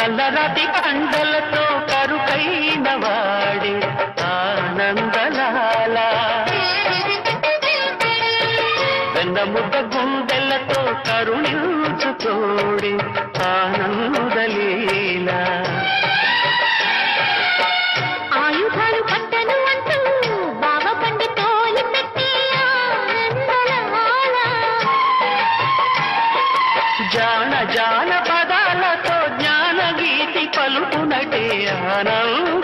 నల్లరాతి కండలతో కరుకైన వాడి ఆనందలాల వెన్నముద్ద గుండెలతో కరుణించుతోడి ఆనందలీలా ఆయుధాలు పట్టను అంటూ బావ పండి తోలి పెట్టి ఆనందలాల జాన జాన పదాలతో జ్ఞాన గీతి పలుకునటే ఆనంద